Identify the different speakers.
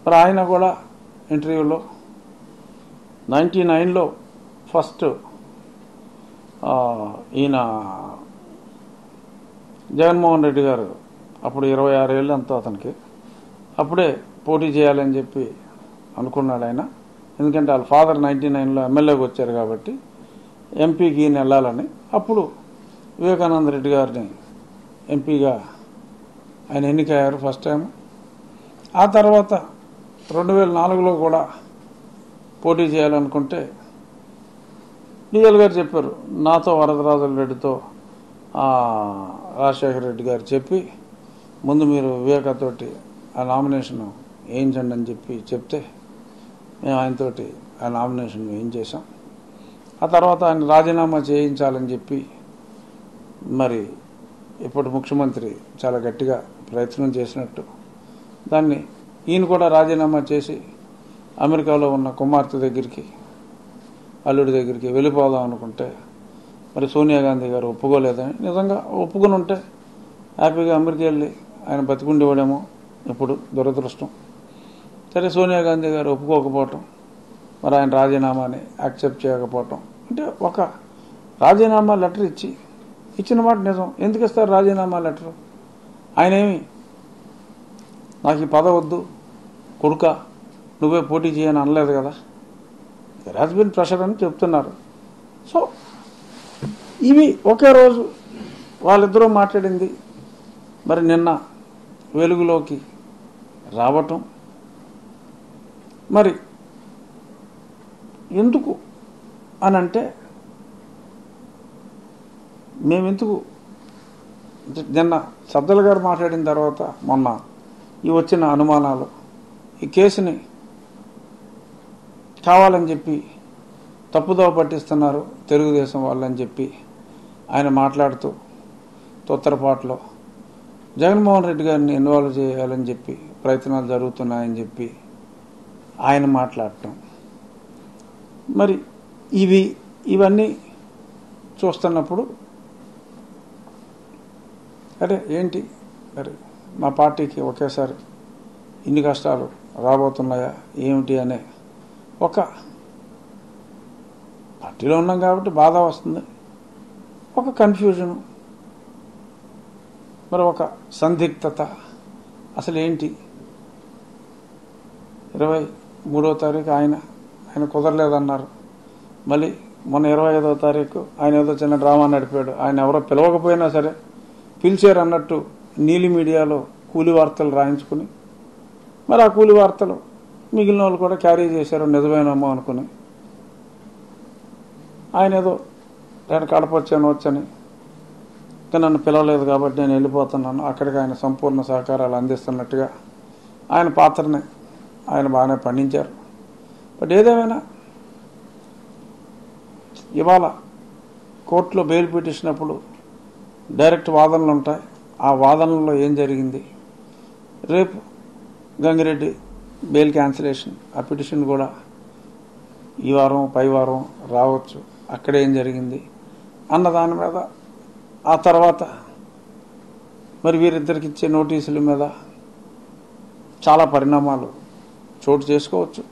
Speaker 1: మరి ఆయన కూడా ఇంటర్వ్యూలో నైంటీ నైన్లో ఫస్ట్ ఆ, ఈయన జగన్మోహన్ రెడ్డి గారు అప్పుడు ఇరవై ఆరు ఏళ్ళు ఎంతో అతనికి అప్పుడే పోటీ చేయాలని చెప్పి అనుకున్నాడు ఆయన ఎందుకంటే వాళ్ళ ఫాదర్ నైంటీ నైన్లో ఎమ్మెల్యేకి వచ్చారు కాబట్టి ఎంపీకి ఈయన వెళ్ళాలని అప్పుడు వివేకానంద రెడ్డి గారిని ఎంపీగా ఆయన ఎన్నికయ్యారు ఫస్ట్ టైం ఆ తర్వాత రెండు వేల నాలుగులో కూడా పోటీ చేయాలనుకుంటే డిఎల్ గారు చెప్పారు నాతో వరదరాజుల రెడ్డితో ఆ, రాజశేఖర రెడ్డి గారు చెప్పి ముందు మీరు వివేకతోటి ఆ నామినేషన్ వేయించండి అని చెప్పి చెప్తే మేము ఆయనతోటి ఆ నామినేషన్ వేయించేసాం ఆ తర్వాత ఆయన రాజీనామా చేయించాలని చెప్పి మరి ఇప్పుడు ముఖ్యమంత్రి చాలా గట్టిగా ప్రయత్నం చేసినట్టు దాన్ని ఈయన కూడా రాజీనామా చేసి అమెరికాలో ఉన్న కుమార్తె దగ్గరికి అల్లుడి దగ్గరికి వెళ్ళిపోదాం అనుకుంటే మరి సోనియా గాంధీ గారు ఒప్పుకోలేదని నిజంగా ఒప్పుకుని ఉంటే హ్యాపీగా అమెరికా వెళ్ళి ఆయన బతికుండేవాడేమో ఇప్పుడు దురదృష్టం సరే సోనియా గాంధీ గారు ఒప్పుకోకపోవటం మరి ఆయన రాజీనామాని యాక్సెప్ట్ చేయకపోవటం అంటే ఒక రాజీనామా లెటర్ ఇచ్చి ఇచ్చిన మాట నిజం ఎందుకు ఇస్తారు రాజీనామా లెటర్ ఆయన ఏమి నాకు ఈ పదవి వద్దు కొడుక నువ్వే పోటీ చేయని అనలేదు కదా దెర్ హాజ్ బిన్ ప్రెషర్ అని చెప్తున్నారు సో ఇవి ఒకే రోజు వాళ్ళిద్దరూ మాట్లాడింది మరి నిన్న వెలుగులోకి రావటం మరి ఎందుకు అని అంటే మేమెందుకు నిన్న సబ్దల్ గారు మాట్లాడిన తర్వాత మొన్న ఈ వచ్చిన అనుమానాలు ఈ కేసుని కావాలని చెప్పి తప్పుదోవ పట్టిస్తున్నారు తెలుగుదేశం వాళ్ళని చెప్పి ఆయన మాట్లాడుతూ తొత్తరపాటులో జగన్మోహన్ రెడ్డి గారిని ఇన్వాల్వ్ చేయాలని చెప్పి ప్రయత్నాలు జరుగుతున్నాయని చెప్పి ఆయన మాట్లాడటం మరి ఇవి ఇవన్నీ చూస్తున్నప్పుడు అరే ఏంటి మరి మా పార్టీకి ఒకేసారి ఇన్ని కష్టాలు రాబోతున్నాయా ఏమిటి అనే ఒక పార్టీలో ఉన్నాం కాబట్టి బాధ వస్తుంది ఒక కన్ఫ్యూజను మరి ఒక సందిగ్ధత అసలు ఏంటి ఇరవై మూడో తారీఖు ఆయన ఆయన కుదరలేదన్నారు మళ్ళీ మొన్న ఇరవై ఐదో తారీఖు ఆయన ఏదో చిన్న డ్రామా నడిపాడు ఆయన ఎవరో పిలవకపోయినా సరే పిలిచారు అన్నట్టు నీలి మీడియాలో కూలి వార్తలు రాయించుకుని మరి ఆ కూలి వార్తలు మిగిలిన వాళ్ళు కూడా క్యారీ చేశారు నిజమేనేమో అనుకుని ఆయన ఏదో నేను కడప వచ్చాను వచ్చని ఇంకా నన్ను పిలవలేదు కాబట్టి నేను వెళ్ళిపోతున్నాను అక్కడికి ఆయన సంపూర్ణ సహకారాలు అందిస్తున్నట్టుగా ఆయన పాత్రని ఆయన బాగానే పండించారు బట్ ఏదేమైనా ఇవాళ కోర్టులో బెయిల్ పిటిషనప్పుడు డైరెక్ట్ వాదనలు ఉంటాయి ఆ వాదనలో ఏం జరిగింది రేపు గంగిరెడ్డి బెయిల్ క్యాన్సిలేషన్ ఆ పిటిషన్ కూడా ఈ వారం పై వారం రావచ్చు అక్కడ ఏం జరిగింది అన్న దాని మీద ఆ తర్వాత మరి వీరిద్దరికి ఇచ్చే నోటీసుల మీద చాలా పరిణామాలు చోటు చేసుకోవచ్చు